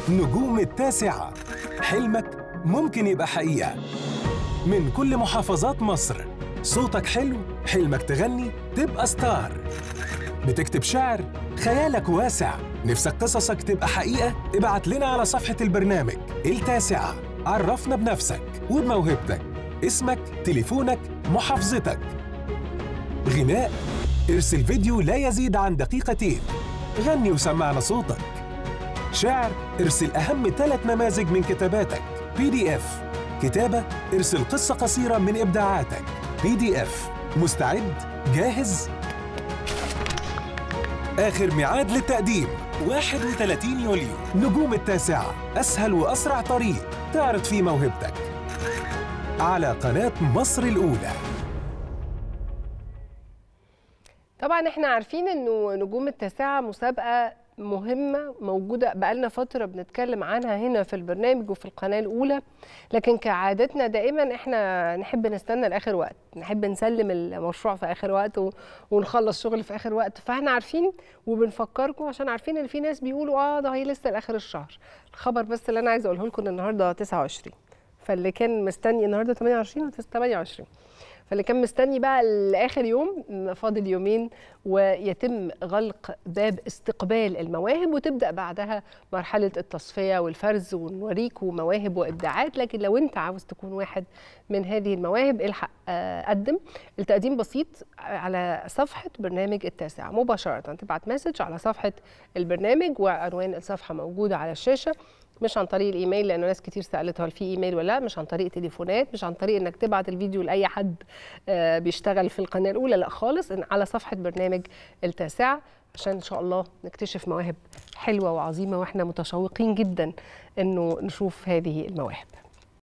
نجوم التاسعة حلمك ممكن يبقى حقيقة من كل محافظات مصر صوتك حلو حلمك تغني تبقى ستار بتكتب شعر خيالك واسع نفسك قصصك تبقى حقيقة ابعت لنا على صفحة البرنامج التاسعة عرفنا بنفسك وبموهبتك اسمك تليفونك محافظتك غناء ارسل فيديو لا يزيد عن دقيقتين غني وسمعنا صوتك شعر ارسل أهم ثلاث نماذج من كتاباتك بي دي اف كتابة ارسل قصة قصيرة من إبداعاتك بي دي اف مستعد؟ جاهز؟ آخر ميعاد للتقديم 31 يوليو نجوم التاسعة أسهل وأسرع طريق تعرض فيه موهبتك على قناة مصر الأولى طبعا احنا عارفين انه نجوم التاسعه مسابقه مهمه موجوده بقالنا فتره بنتكلم عنها هنا في البرنامج وفي القناه الاولى لكن كعادتنا دائما احنا نحب نستنى لاخر وقت نحب نسلم المشروع في اخر وقت و- ونخلص شغل في اخر وقت فاحنا عارفين وبنفكركم عشان عارفين ان في ناس بيقولوا اه ده هي لسه لاخر الشهر الخبر بس اللي انا عايزه اقوله لكم إن النهارده 29 فاللي كان مستني النهارده 28 و 28 فاللي كان مستني بقى لاخر يوم فاضل يومين ويتم غلق باب استقبال المواهب وتبدا بعدها مرحله التصفيه والفرز ونوريكم مواهب وابداعات لكن لو انت عاوز تكون واحد من هذه المواهب الحق آه، قدم التقديم بسيط على صفحه برنامج التاسعه مباشره تبعت مسج على صفحه البرنامج وعنوان الصفحه موجوده على الشاشه مش عن طريق الايميل لانه ناس كتير سالت هل في ايميل ولا لا مش عن طريق تليفونات مش عن طريق انك تبعت الفيديو لاي حد آه، بيشتغل في القناه الاولى لا خالص إن على صفحه برنامج التاسعه عشان ان شاء الله نكتشف مواهب حلوه وعظيمه واحنا متشوقين جدا انه نشوف هذه المواهب